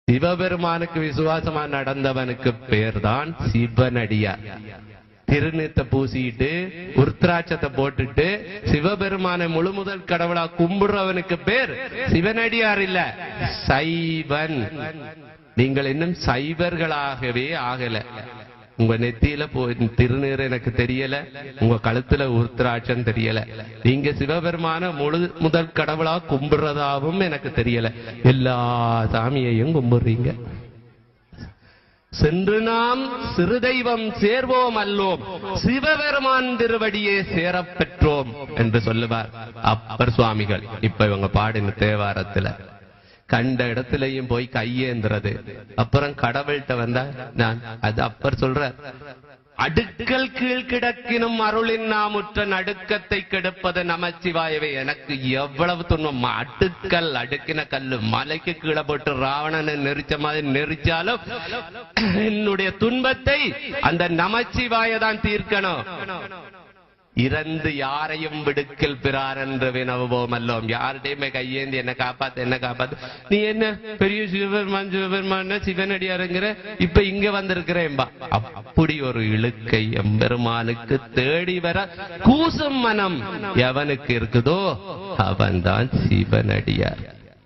சிவபெருமானுக்கு விசுவாசமா நடந்தவனுக்கு பேர்தான் சிவனடியார் திருநீத்தை பூசிட்டு உருத்ராட்சத்தை போட்டுட்டு சிவபெருமானை முழு முதல் கடவுளா கும்பிடுறவனுக்கு பேர் சிவனடியார் இல்ல சைவன் நீங்கள் இன்னும் சைவர்களாகவே ஆகல உங்க நெத்தியில போ திருநீர் எனக்கு தெரியல உங்க கழுத்துல உருத்ராட்சம் தெரியல நீங்க சிவபெருமான முழு முதல் கடவுளா கும்பிடுறதாவும் எனக்கு தெரியல எல்லா சாமியையும் கும்பிடுறீங்க சென்று நாம் சிறு தெய்வம் சேர்வோம் அல்லோம் சிவபெருமான் திருவடியே சேரப் பெற்றோம் என்று சொல்லுவார் அப்பர் சுவாமிகள் இப்ப இவங்க பாடின தேவாரத்துல கண்ட இடத்துலயும் போய் கையேந்துறது அப்புறம் கடவுள்கிட்ட வந்தா நான் அது அப்பர் சொல்ற அடுக்கல் கீழ் கிடக்கினும் அருளின் நாமுற்ற நடுக்கத்தை கெடுப்பது நமச்சிவாயவே எனக்கு எவ்வளவு துன்பம் அடுக்கல் அடுக்கின கல்லு மலைக்கு கீழே போட்டு ராவணனை நெரிச்ச மாதிரி நெரிச்சாலும் என்னுடைய துன்பத்தை அந்த நமச்சிவாய தான் தீர்க்கணும் இறந்து யாரையும் விடுக்கல் பிறார் என்று வினவுவோம் அல்லோம் யார்கிட்டயுமே கையேந்தி என்ன காப்பாத்து என்ன காப்பாத்து நீ என்ன பெரிய சிவபெருமான் சிவபெருமான் சிவனடியாருங்கிற இப்ப இங்க வந்திருக்கிறேன்பா அப்படி ஒரு இழுக்கை எம்பெருமானுக்கு தேடி வர கூசும் மனம் எவனுக்கு இருக்குதோ அவன்தான் சிவனடியார்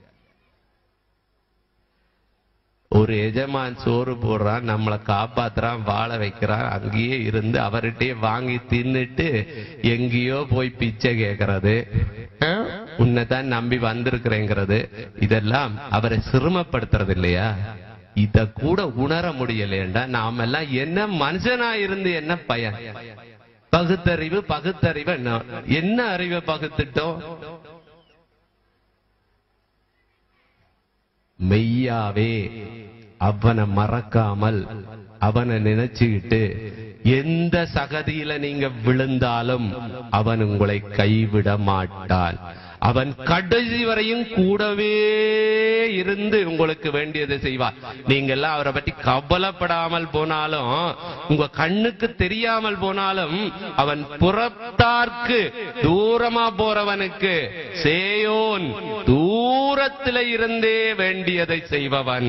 ஒரு எஜமான் சோறு போடுறான் நம்மளை காப்பாத்துறான் வாழ வைக்கிறான் அங்கேயே இருந்து அவர்கிட்டயே வாங்கி தின்னுட்டு எங்கேயோ போய் பிச்சை கேட்கறது உன்னைத்தான் நம்பி வந்திருக்கிறேங்கிறது இதெல்லாம் அவரை சிரமப்படுத்துறது இல்லையா இத கூட உணர முடியலையேண்டா நாம எல்லாம் என்ன மனுஷனா இருந்து என்ன பயன் பகுத்தறிவு பகுத்தறிவு என்ன என்ன அறிவை பகுத்துட்டோம் மெய்யாவே அவனை மறக்காமல் அவனை நினைச்சுக்கிட்டு எந்த சகதியில நீங்க விழுந்தாலும் அவன் உங்களை கைவிட மாட்டான் அவன் கடைசி வரையும் கூடவே இருந்து உங்களுக்கு வேண்டியதை செய்வார் நீங்க எல்லாம் அவரை பற்றி கவலைப்படாமல் போனாலும் உங்க கண்ணுக்கு தெரியாமல் போனாலும் அவன் புறத்தார்க்கு தூரமா போறவனுக்கு சேயோன் தூரத்தில இருந்தே வேண்டியதை செய்பவன்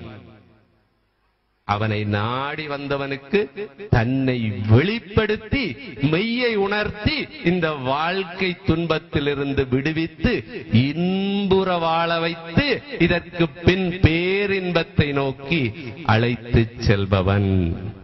அவனை நாடி வந்தவனுக்கு தன்னை வெளிப்படுத்தி மெய்யை உணர்த்தி இந்த வாழ்க்கை துன்பத்திலிருந்து விடுவித்து இன்புற வாழ வைத்து இதற்கு பின் பேரின்பத்தை நோக்கி அழைத்துச் செல்பவன்